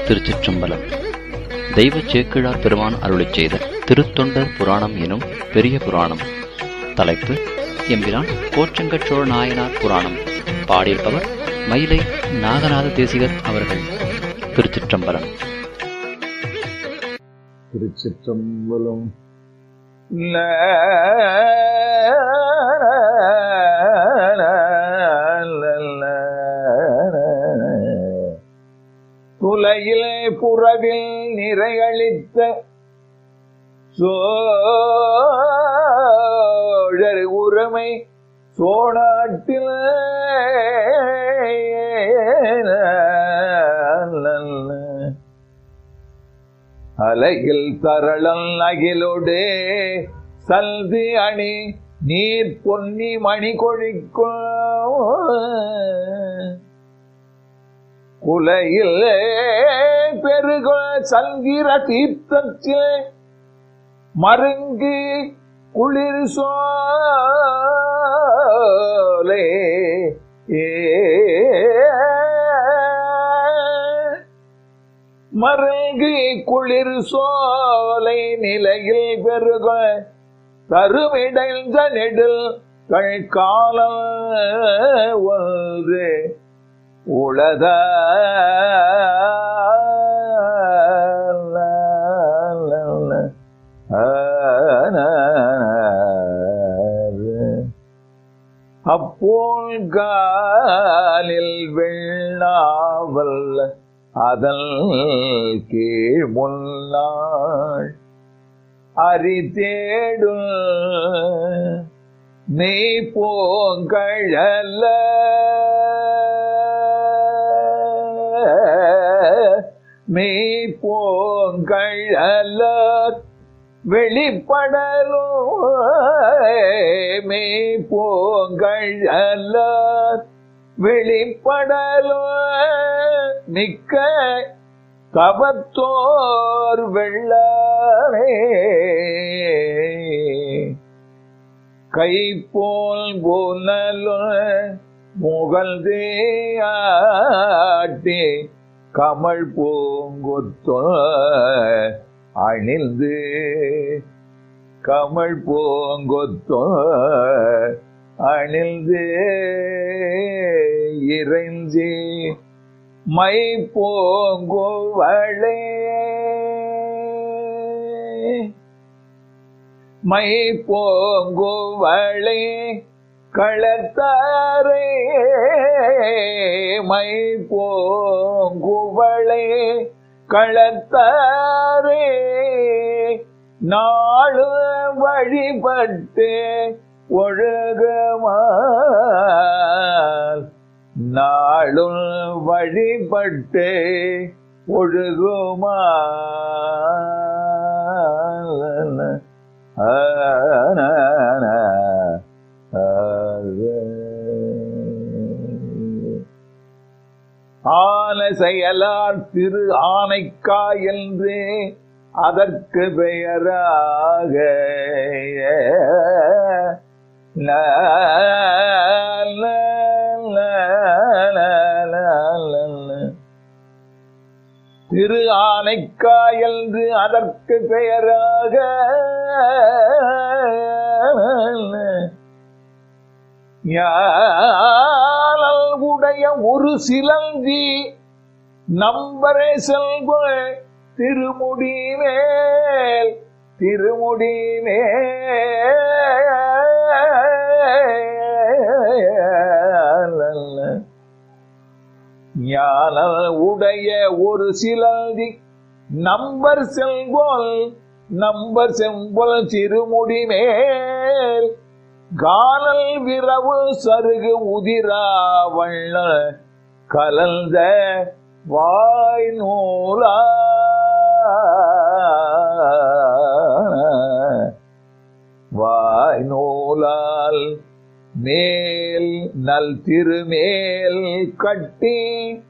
திருச்சிற்றம்பலம் தெய்வச் சேக்கிழார் பெருமான் அருளிச் செய்த திருத்தொண்டர் புராணம் எனும் பெரிய புராணம் தலைப்பு எம்பிரான் கோச்சங்கச் சோழ நாயனார் புராணம் பாடியிருப்பவர் மயிலை நாகநாத தேசிகர் அவர்கள் திருச்சிற்றம்பலம் திருச்சிற்றம்பலம் துலையிலே புறவில் நிறையளித்த சோழர் உரிமை சோழாட்டில் அலையில் தரளம் அகிலோடு சல்து அணி நீர் பொன்னி மணி கொழிக்கும் குலையில் பெருக சங்கிர தீர்த்தத்தில் மருங்கு குளிர் சோலே ஏ மருங்கு குளிர் சோலை நிலையில் பெருக தருமிடைந்த நெடில் கழ்காலம் ஒன்று உளத அப்போல் காலில் வெள்ளாவல் அதல் கீழ் முன்னாள் அரி தேடும் நீ போங்கழல்ல மே போங்கழல்ல வெளிப்படலும் மே போங்கழல்ல வெளிப்படலும் மிக்க கவத்தோர் வெள்ளமே கை போல் போனலும் முகழ்தேயாட்டி கமல் பூங்கொத்தோ அணிந்து கமல் பூங்கொத்தோ அணிந்து இறைஞ்சி மை போங்குவளே மை போங்குவளே களத்தாரே மை போங்குவளே களத்தாரே நாளு வழிபட்டு ஒழுகுமால் நாளும் வழிபட்டு ஒழுகுமா ஆன செயலார் திரு ஆனைக்கா என்று அதற்கு பெயராக திரு ஆனைக்காயன்று அதற்கு பெயராக உடைய ஒரு சிலந்தி நம்பரே செல்வ திருமுடி மேல் திருமுடி மேல் ஞான உடைய ஒரு சிலந்தி நம்பர் செல்வோல் நம்பர் செம்பொல் திருமுடி மேல் காலல் விரவு சருகு உதிரா வண்ண கலந்த வாய் நூலா வாய் நூலால் மேல் நல் திருமேல் கட்டி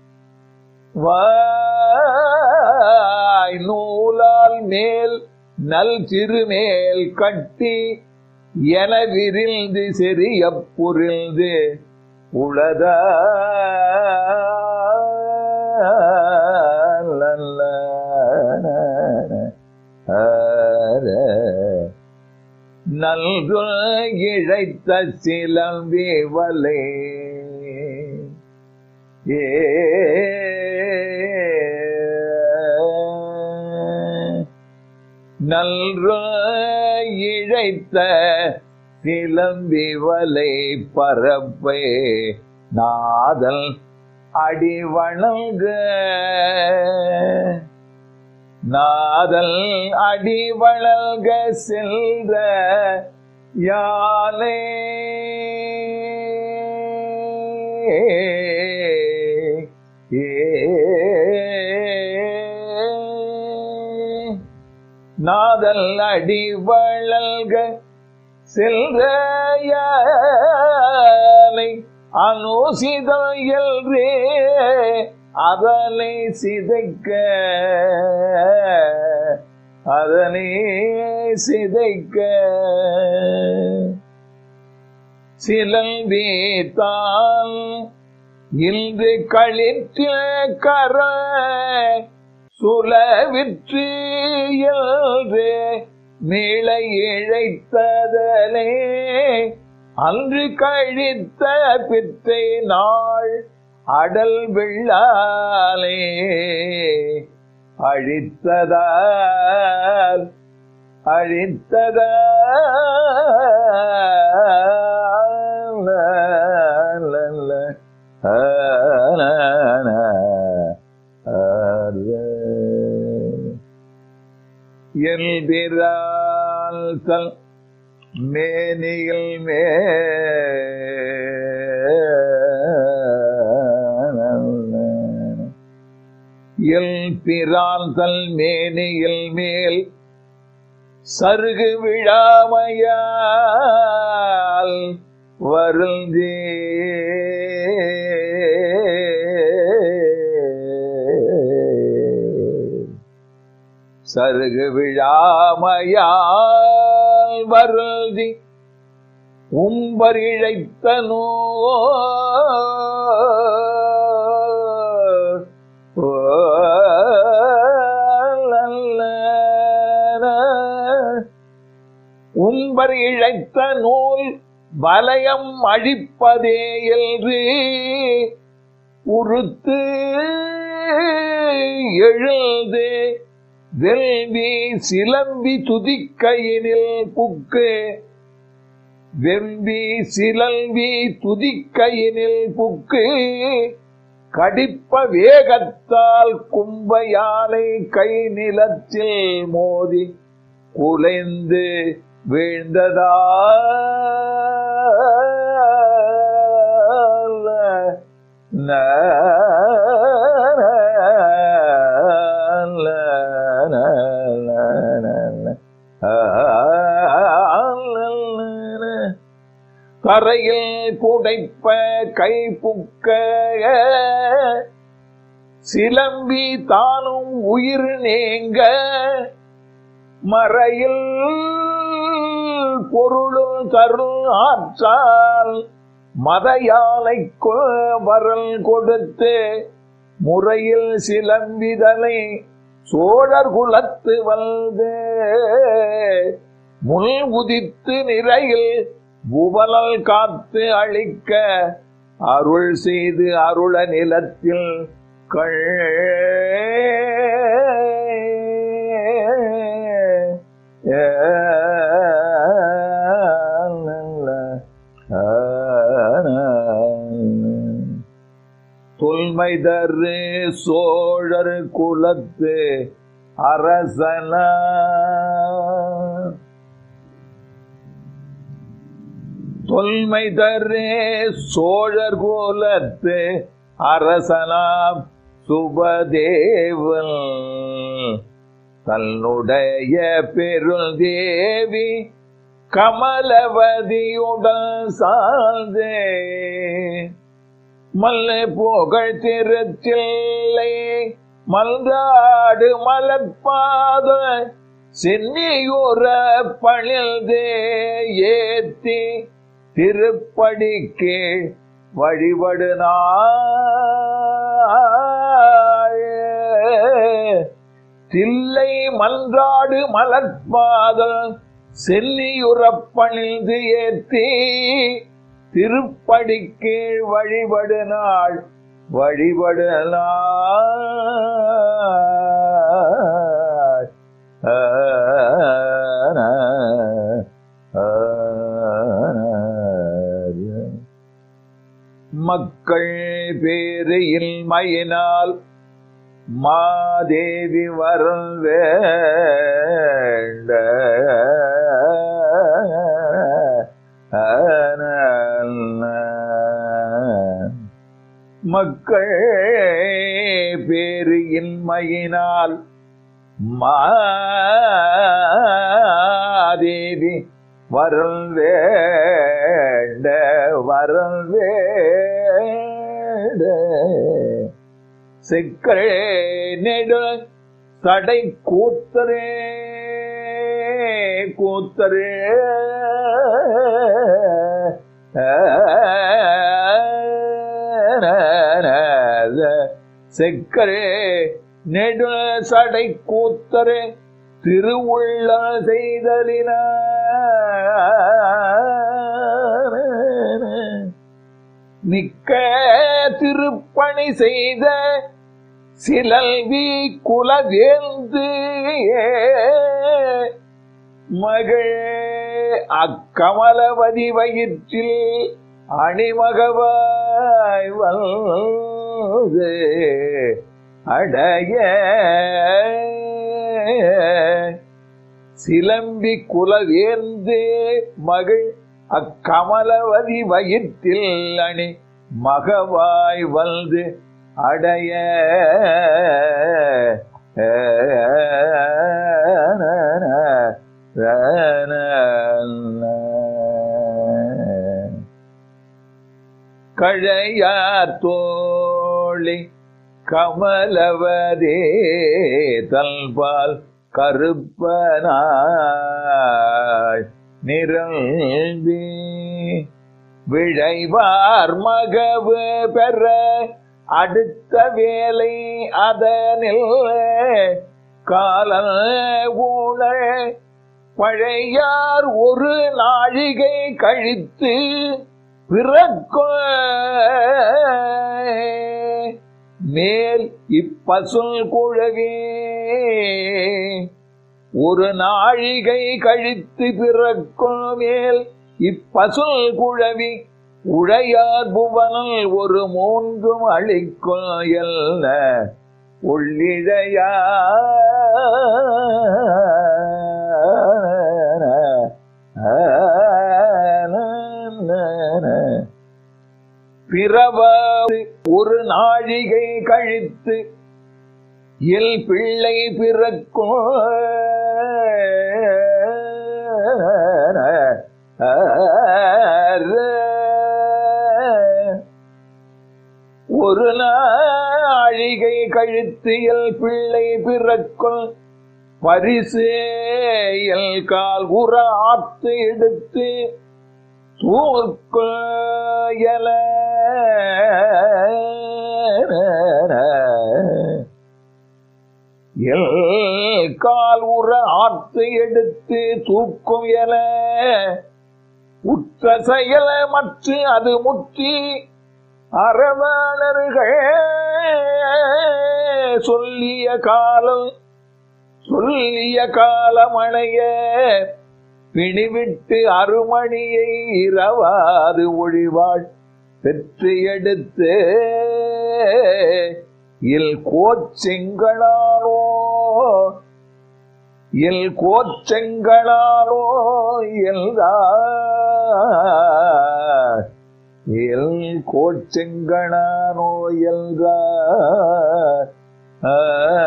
வாய் நூலால் மேல் நல் திருமேல் கட்டி என விரிந்து செறிய புரிந்து உளத நல்கு இழைத்த சிலம்பி வலை ஏ நல்கு இழைத்த சிலம்பி வலை பரப்பை நாதல் அடி வணங்க நாதல் அடி வளர்க செல்ற யாலே நாதல் அடி வளர்க செல்ற யாலை அனுசிதம் எல்றே அதனை சிதைக்க அதனை சிதைக்க சிலம்பீத்தான் இன்று கழிற்றில் கர சுலவிற்று என்று மீள இழைத்ததலே அன்று கழித்த பித்தை நாள் அடல் வெள்ளாலே அழித்ததால் எல்பிரால் தல் மேனியில் மே எல் பிராந்தல் மேனியில் மேல் சருகு விழாமையால் வருந்தே சருகு விழாமையால் வருந்தி உம்பர் இழைத்தனோ உம்பர் இழைத்த நூல் வலயம் அழிப்பதே என்று உறுத்து எழுந்து வெல்வி சிலம்பி துதிக்கையினில் புக்கு வெம்பி சிலம்பி துதிக்கையினில் புக்கு கடிப்ப வேகத்தால் கும்ப யானை கை நிலத்தில் மோதி குலைந்து வீழ்ந்ததா தரையில் புடைப்ப கை புக்க சிலம்பி தானும் உயிர் நீங்க மறையில் பொருளும் தருள் ஆற்றால் மதையானைக்கு வரல் கொடுத்து முறையில் சிலம்பிதனை சோழர் குலத்து வந்து முள் உதித்து நிறையில் புவனல் காத்து அழிக்க அருள் செய்து அருள நிலத்தில் கள் தொல்மைதரு சோழர் குலத்து அரசன தொல்மைதரே சோழர் குலத்து அரசனாம் சுபதேவன் தன்னுடைய பெருந்தேவி கமலவதியுடன் சார்ந்தே மல்லை புகழ் திருச்சில்லை மல்றாடு மலர்பாத சென்னியுற பணில்தே ஏத்தி திருப்படி கீழ் வழிபடு நாள் தில்லை மன்றாடு மலர்பாத செல்லியுறப்பணிந்து ஏற்றி திருப்படி கீழ் வழிபடு நாள் வழிபடு நாள் ஆன, ஆன. மக்கள் பேரு இல்மையினால் மாதேவி வரம் வேண்ட மக்கள் பேரு இன்மையினால் மாதேவி வரல் வேண்ட வரல் வேண்ட செக்கரே நெடு தடை கூத்தரே கூத்தரே செக்கரே நெடு சடை கூத்தரே திருவுள்ள செய்தலின மிக்க திருப்பணி செய்த சிலல்வி குலவேந்து மகள் அக்கமலவதி வயிற்றில் அணிமகவாய் வந்து அடைய சிலம்பி குலவேந்து மகள் அக்கமலவதி வயிற்றில் அணி மகவாய் வந்து அடைய கழையார் தோழி கமலவதே தல்பால் கருப்பனாய் நிரம்பி விழைவார் மகவு பெற அடுத்த வேலை அதனில் காலல் ஊழ பழையார் ஒரு நாழிகை கழித்து பிறக்க மேல் இப்பசுல் குழவே ஒரு நாழிகை கழித்து பிறக்கும் மேல் இப்பசுல் குழவி உழையார் புவனல் ஒரு மூன்றும் அளிக்கும் எல்ல உள்ளிழையா பிறவாறு ஒரு நாழிகை கழித்து இல் பிள்ளை பிறக்கும் ஒரு நாழிகை கழித்து இல் பிள்ளை பிறக்கும் பரிசு எல் கால் உற ஆத்து எடுத்து தூர்க்கல எல் கால் உற ஆத்து எடுத்து தூக்கும் எல உற்ற செயல மற்ற அது முற்றி அறவாளர்கள் சொல்லிய காலம் சொல்லிய காலமணைய பிணிவிட்டு அருமணியை இரவாது ஒழிவாள் பெற்று எடுத்து இல் கோச்செங்களானோ இல் கோச்செங்களானோ எல்தார் இல் கோச்செங்களானோ எல்தார் ஆ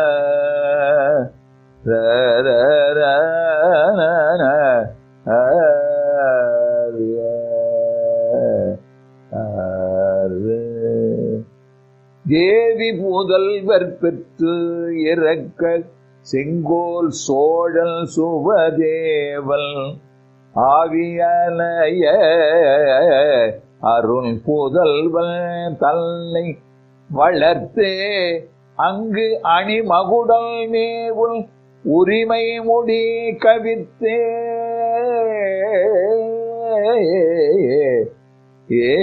தேவி முதல்வர் பெற்று இறக்க செங்கோல் சோழல் சுவதேவல் ஆவியலைய அருள் புதல்வன் தன்னை வளர்த்தே அங்கு அணிமகுடல் மேவுள் உரிமை முடி கவித்தே ஏ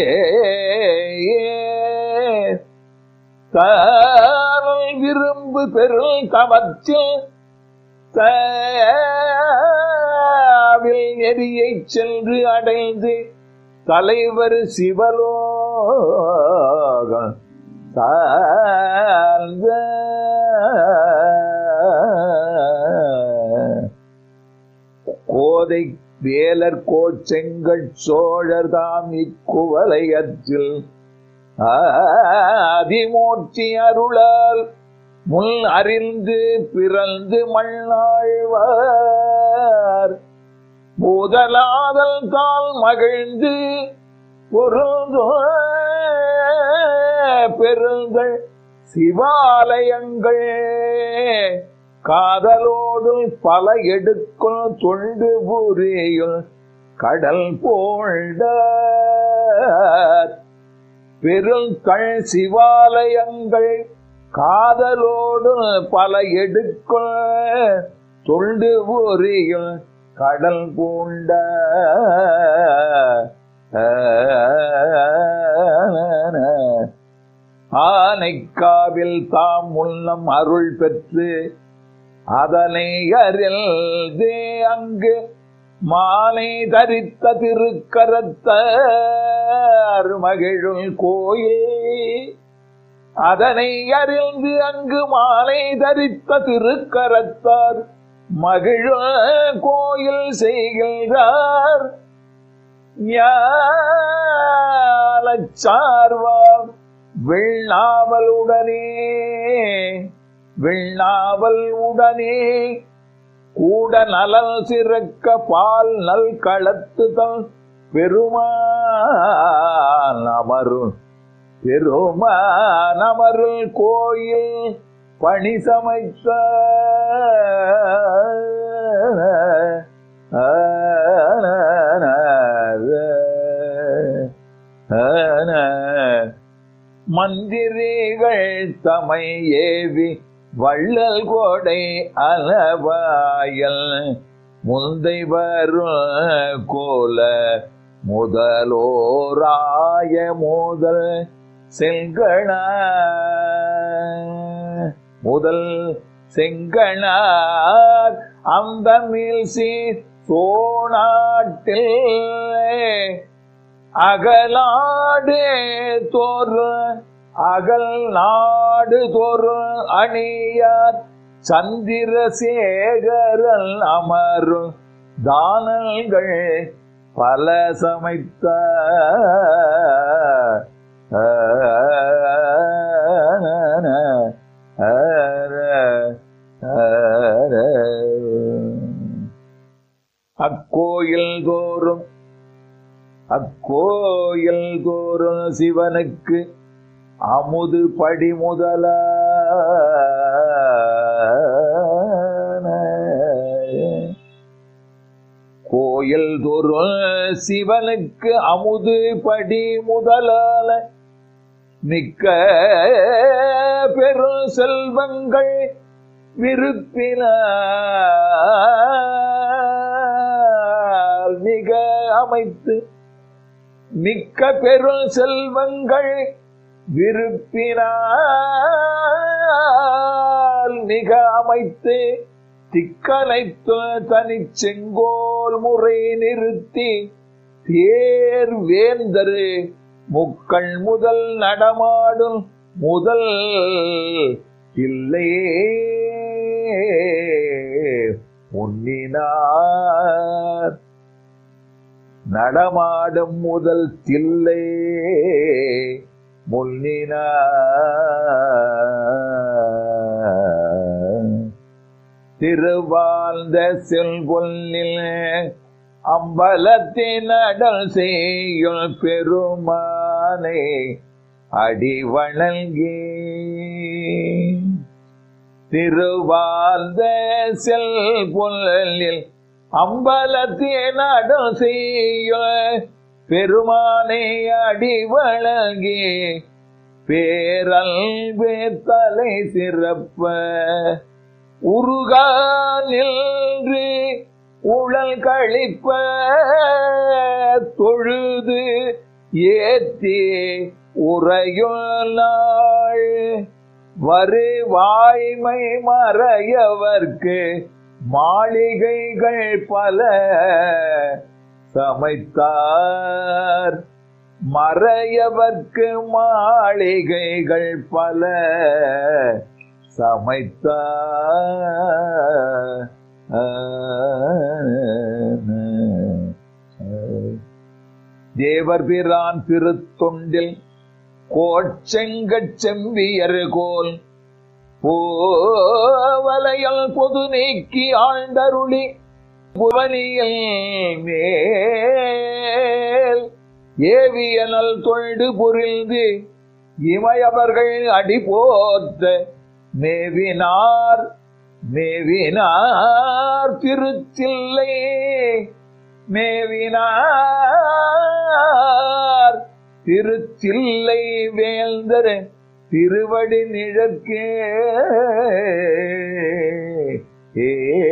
தாரல் விரும்பு பெருள் தவத்தில் தாவில் நெறியைச் சென்று அடைந்து தலைவர் சிவலோகம் சார்ந்த கோதை வேலர் கோச்செங்கட் சோழர் தாம் இக்குவலயத்தில் அதிமூர்த்தி அருளால் முன் அறிந்து பிறந்து மண்ணாழ்வார் முதலாதல் தால் மகிழ்ந்து பொருந்தோ பெருங்கள் சிவாலயங்கள் காதலோடு பல எடுக்கும் தொண்டு புரியும் கடல் போழ்ட பெருங்கள் சிவாலயங்கள் காதலோடு பல எடுக்கும் தொண்டு புரியும் கடல் பூண்ட ஆனைக்காவில் தாம் முன்னம் அருள் பெற்று அதனை அறிந்தே அங்கு மாலை தரித்த திருக்கரத்தார் மகிழும் கோயில் அதனை அறிந்து அங்கு மாலை தரித்த திருக்கரத்தார் மகிழும் கோயில் செய்கின்றார் ஞானச்சார்வாம் வெள்ளாவலுடனே வெள்ளாவல் உடனே கூட நலல் சிறக்க பால் நல் களத்துதல் பெருமான் அமருள் பெருமான் அமருள் கோயில் பணி சமைத்த மந்திரிகள் தமை ஏவி வள்ளல் கோடை அலவாயல் முந்தை வரும் கோல முதலோராய முதல் செங்கண முதல் செங்கணார் அந்த மீழ்சி சோநாட்டில் அகலாடு தோறு அகல் நாடு தோறு அணியார் சந்திரசேகரன் அமரும் தானங்கள் பல சமைத்த அக்கோயில் தோறும் அக்கோயில் தோறும் சிவனுக்கு அமுது படி முதல கோயில் தோறும் சிவனுக்கு அமுது படி முதலால மிக்க பெரும் செல்வங்கள் விருப்பினால் மிக அமைத்து மிக்க பெரும் செல்வங்கள் விருப்பினால் மிக அமைத்து திக்கனைத்து தனி செங்கோல் முறை நிறுத்தி தேர் வேந்தரு முக்கள் முதல் நடமாடும் முதல் இல்லையே முன்னினார் நடமாடும் முதல் தில்லை முன்னினார் திருவாழ்ந்த செல்கொல்லில் அம்பலத்தின் அடல் செய்யும் பெருமானை அடி வணங்கி திருவாழ்ந்த செல் பொல்லில் அம்பலத்தின் அடல் செய்யும் பெருமானை அடி வணங்கி பேரல்வே தலை சிறப்ப உருகா நின்று உழல் கழிப்ப தொழுது ஏத்தி உறையுள் நாள் வரு வாய்மை மறையவர்க்கு மாளிகைகள் பல சமைத்தார் மறையவர்க்கு மாளிகைகள் பல சமைத்தார் தேவர் பிரான் திருத்தொண்டில் கோச்செங்கச் செம்பியர் கோல் போவலையல் பொது நீக்கி ஆண்டருளி புவனியில் மேல் ஏவியனல் தொண்டு புரிந்து இமையவர்கள் அடி போத்த மேவினார் மேவினார் திருச்சில்லை மேவினார் திருச்சில்லை வேந்தர் திருவடி நிழற்கே ஏ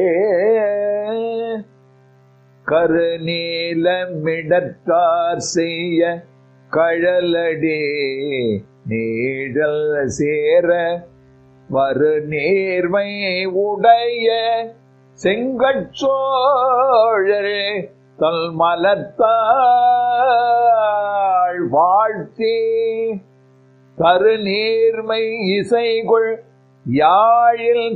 கருநீலமிடத்தார் செய்ய கழலடி நீழல் சேர வரு நேர்மை உடைய செங்கச்சோழர் தல் மலத்தாள் வாழ்த்தி கருநீர்மை இசைகுள் யாழில்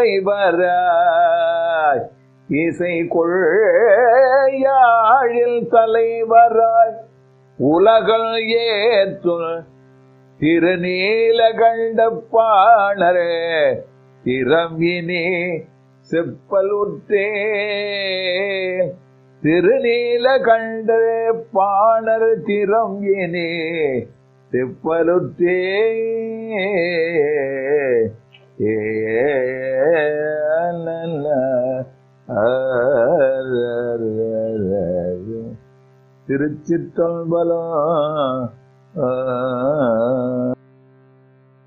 தலைவராய் இசைக்குள் யாழில் தலைவராய் உலகள் ஏற்றுள் திருநீலகண்ட பாணரே திறமினே செப்பலுற்றே திருநீலகண்ட பாணர் திறம் இனே செப்பலுற்றே ஏ திருச்சிற்றம்பலம்